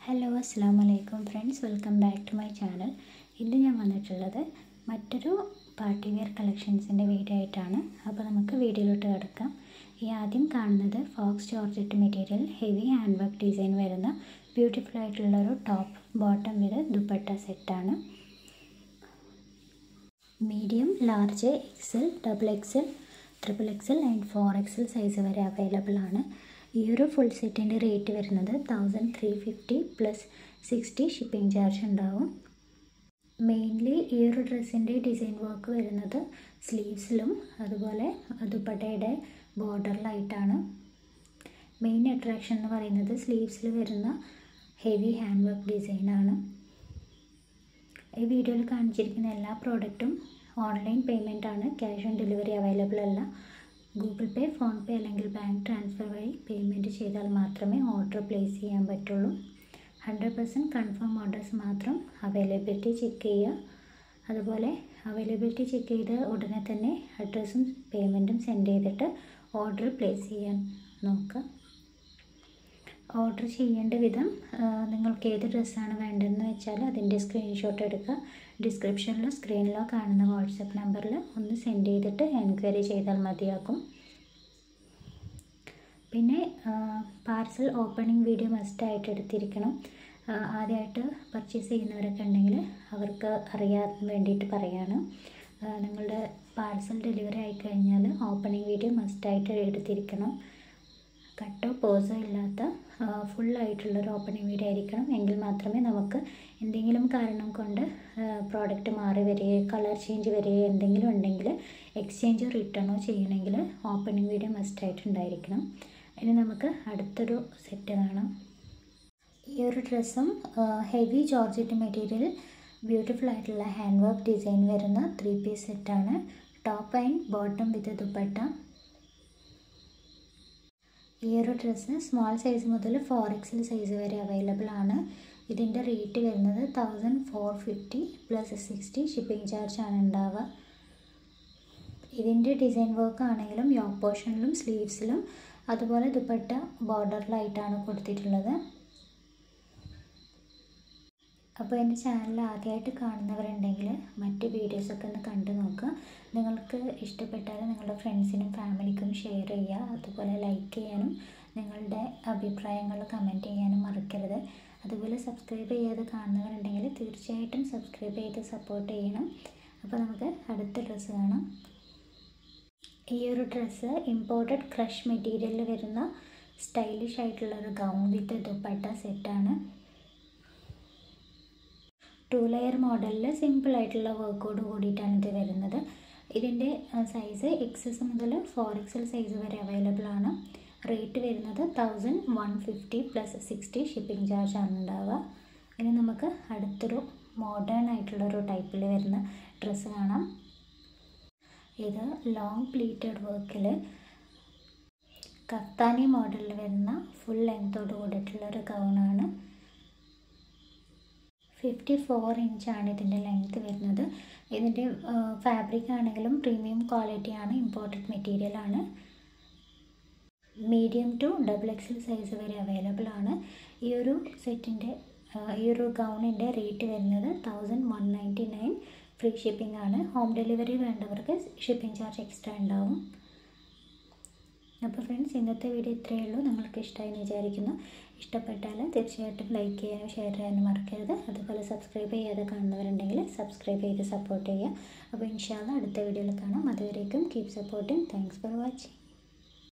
hello അസ്സാം വലൈക്കും friends welcome back to my channel ഇന്ന് ഞാൻ വന്നിട്ടുള്ളത് മറ്റൊരു പാർട്ടി വെയർ കളക്ഷൻസിൻ്റെ വീഡിയോ ആയിട്ടാണ് അപ്പോൾ നമുക്ക് വീഡിയോയിലോട്ട് കിടക്കാം ഈ ആദ്യം കാണുന്നത് faux georgette material heavy hand work design വരുന്ന ബ്യൂട്ടിഫുൾ ആയിട്ടുള്ളൊരു ടോപ്പ് ബോട്ടം വിത്ത് ദുപ്പട്ട സെറ്റാണ് medium large XL double XL triple XL and four XL size വരെ അവൈലബിൾ ആണ് ഈ ഒരു ഫുൾ സെറ്റിൻ്റെ റേറ്റ് വരുന്നത് thousand three fifty plus sixty shipping charge ഉണ്ടാവും മെയിൻലി ഈ ഒരു ഡ്രസ്സിൻ്റെ ഡിസൈൻ വർക്ക് വരുന്നത് സ്ലീവ്സിലും അതുപോലെ ദുപ്പട്ടയുടെ ബോർഡറിലായിട്ടാണ് മെയിൻ അട്രാക്ഷൻ എന്ന് പറയുന്നത് സ്ലീവ്സിൽ വരുന്ന ഹെവി ഹാൻഡ് വർക്ക് ഡിസൈനാണ് ഈ വീഡിയോയിൽ കാണിച്ചിരിക്കുന്ന എല്ലാ പ്രോഡക്റ്റും ഓൺലൈൻ പേയ്മെൻ്റ് ആണ് ക്യാഷ് ഓൺ ഡെലിവറി അവൈലബിൾ അല്ല ഗൂഗിൾ പേ ഫോൺ പേ അല്ലെങ്കിൽ ബാങ്ക് ട്രാൻസ്ഫർ വഴി പേയ്മെൻറ്റ് ചെയ്താൽ മാത്രമേ ഓർഡർ പ്ലേസ് ചെയ്യാൻ പറ്റുള്ളൂ ഹൺഡ്രഡ് പെർസെൻറ്റ് കൺഫേം ഓർഡേഴ്സ് മാത്രം അവൈലബിലിറ്റി ചെക്ക് ചെയ്യുക അതുപോലെ അവൈലബിലിറ്റി ചെക്ക് ചെയ്ത് ഉടനെ തന്നെ അഡ്രസ്സും പേയ്മെൻറ്റും സെൻഡ് ചെയ്തിട്ട് ഓർഡർ പ്ലേസ് ചെയ്യാൻ നോക്കുക ഓർഡർ ചെയ്യേണ്ട വിധം നിങ്ങൾക്ക് ഏത് ഡ്രസ്സാണ് വേണ്ടതെന്ന് വെച്ചാൽ അതിൻ്റെ സ്ക്രീൻഷോട്ട് എടുക്കുക ഡിസ്ക്രിപ്ഷനിലോ സ്ക്രീനിലോ കാണുന്ന വാട്സപ്പ് നമ്പറിൽ ഒന്ന് സെൻഡ് ചെയ്തിട്ട് എൻക്വയറി ചെയ്താൽ മതിയാകും പിന്നെ പാർസൽ ഓപ്പണിംഗ് വീഡിയോ മസ്റ്റായിട്ട് എടുത്തിരിക്കണം ആദ്യമായിട്ട് പർച്ചേസ് ചെയ്യുന്നവരൊക്കെ ഉണ്ടെങ്കിൽ അവർക്ക് അറിയാൻ വേണ്ടിയിട്ട് പറയാണ് നിങ്ങളുടെ പാർസൽ ഡെലിവറി ആയിക്കഴിഞ്ഞാൽ ഓപ്പണിംഗ് വീഡിയോ മസ്റ്റായിട്ട് എടുത്തിരിക്കണം കട്ടോ പോസോ ഇല്ലാത്ത ഫുള്ളായിട്ടുള്ളൊരു ഓപ്പണിംഗ് വീഡിയോ ആയിരിക്കണം എങ്കിൽ മാത്രമേ നമുക്ക് എന്തെങ്കിലും കാരണം കൊണ്ട് പ്രോഡക്റ്റ് മാറി വരികയോ കളർ ചേഞ്ച് വരികയോ എന്തെങ്കിലും ഉണ്ടെങ്കിൽ എക്സ്ചേഞ്ചോ റിട്ടേണോ ചെയ്യണമെങ്കിൽ ഓപ്പണിംഗ് വീഡിയോ മസ്റ്റായിട്ട് ഉണ്ടായിരിക്കണം ഇനി നമുക്ക് അടുത്തൊരു സെറ്റ് കാണാം ഈ ഒരു ഡ്രസ്സും ഹെവി ജോർജറ്റ് മെറ്റീരിയൽ ബ്യൂട്ടിഫുൾ ആയിട്ടുള്ള ഹാൻഡ് വർക്ക് ഡിസൈൻ വരുന്ന ത്രീ പീസ് സെറ്റാണ് top and bottom with dupatta ഈ ഒരു ഡ്രസ്സ് സ്മോൾ സൈസ് മുതൽ ഫോർ എക്സൽ സൈസ് വരെ അവൈലബിൾ ആണ് ഇതിൻ്റെ റേറ്റ് വരുന്നത് thousand four fifty plus sixty shipping charge ആണ് ഉണ്ടാവുക ഇതിൻ്റെ ഡിസൈൻ വർക്ക് ആണെങ്കിലും യോക്ക് പോർഷനിലും സ്ലീവ്സിലും അതുപോലെ ദുപ്പട്ട ബോർഡറിലായിട്ടാണ് കൊടുത്തിട്ടുള്ളത് അപ്പോൾ എൻ്റെ ചാനൽ ആദ്യമായിട്ട് കാണുന്നവരുണ്ടെങ്കിൽ മറ്റ് വീഡിയോസൊക്കെ ഒന്ന് കണ്ടു നോക്കുക നിങ്ങൾക്ക് ഇഷ്ടപ്പെട്ടാൽ നിങ്ങളുടെ ഫ്രണ്ട്സിനും ഫാമിലിക്കും ഷെയർ ചെയ്യുക അതുപോലെ ലൈക്ക് ചെയ്യാനും നിങ്ങളുടെ അഭിപ്രായങ്ങൾ കമൻറ്റ് ചെയ്യാനും മറക്കരുത് അതുപോലെ സബ്സ്ക്രൈബ് ചെയ്യാതെ കാണുന്നവരുണ്ടെങ്കിൽ തീർച്ചയായിട്ടും സബ്സ്ക്രൈബ് ചെയ്ത് സപ്പോർട്ട് ചെയ്യണം അപ്പോൾ നമുക്ക് അടുത്ത ഡ്രസ്സ് കാണാം ഈ ഒരു ഡ്രസ്സ് ഇമ്പോർട്ടഡ് ക്രഷ് മെറ്റീരിയലിൽ വരുന്ന സ്റ്റൈലിഷ് ആയിട്ടുള്ളൊരു ഗൗൺ വിത്ത് ദുപ്പട്ട സെറ്റാണ് ടു ലെയർ മോഡലിൽ സിമ്പിളായിട്ടുള്ള വർക്കോട് കൂടിയിട്ടാണ് ഇത് വരുന്നത് ഇതിൻ്റെ സൈസ് എക്സസ് മുതൽ ഫോർ എക്സൽ സൈസ് വരെ അവൈലബിൾ ആണ് റേറ്റ് വരുന്നത് thousand one fifty plus sixty shipping charge ആണ് ഉണ്ടാവുക ഇനി നമുക്ക് അടുത്തൊരു മോഡേൺ ആയിട്ടുള്ളൊരു ടൈപ്പിൽ വരുന്ന ഡ്രസ്സ് കാണാം ഇത് ലോങ് പ്ലീറ്റഡ് വർക്കിൽ കഫ്താനി മോഡലിൽ വരുന്ന ഫുൾ ലെങ്ത്തോട് കൂടിയിട്ടുള്ളൊരു ഗൗണാണ് ഫിഫ്റ്റി ഫോർ ഇഞ്ചാണ് ഇതിൻ്റെ ലെങ്ത്ത് വരുന്നത് ഇതിൻ്റെ ഫാബ്രിക് ആണെങ്കിലും പ്രീമിയം ക്വാളിറ്റിയാണ് ഇമ്പോർട്ടഡ് മെറ്റീരിയലാണ് medium to double XL size വരെ അവൈലബിൾ ആണ് ഈ ഒരു സെറ്റിൻ്റെ ഈ ഒരു ഗൗണിൻ്റെ റേറ്റ് വരുന്നത് thousand one ninety nine free shipping ആണ് ഹോം ഡെലിവറി വേണ്ടവർക്ക് ഷിപ്പിംഗ് ചാർജ് എക്സ്ട്രാ ഉണ്ടാവും അപ്പോൾ ഫ്രണ്ട്സ് ഇന്നത്തെ വീഡിയോ ഇത്രയേ ഉള്ളൂ നിങ്ങൾക്ക് ഇഷ്ടമായി എന്ന് വിചാരിക്കുന്നു ഇഷ്ടപ്പെട്ടാൽ തീർച്ചയായിട്ടും ലൈക്ക് ചെയ്യാനും ഷെയർ ചെയ്യാനും മറക്കരുത് അതുപോലെ സബ്സ്ക്രൈബ് ചെയ്യാതെ കാണുന്നവരുണ്ടെങ്കിൽ സബ്സ്ക്രൈബ് ചെയ്ത് സപ്പോർട്ട് ചെയ്യുക അപ്പോൾ ഇൻഷാല്ല അടുത്ത വീഡിയോയിൽ കാണാം അതുവരേക്കും keep supporting thanks for watching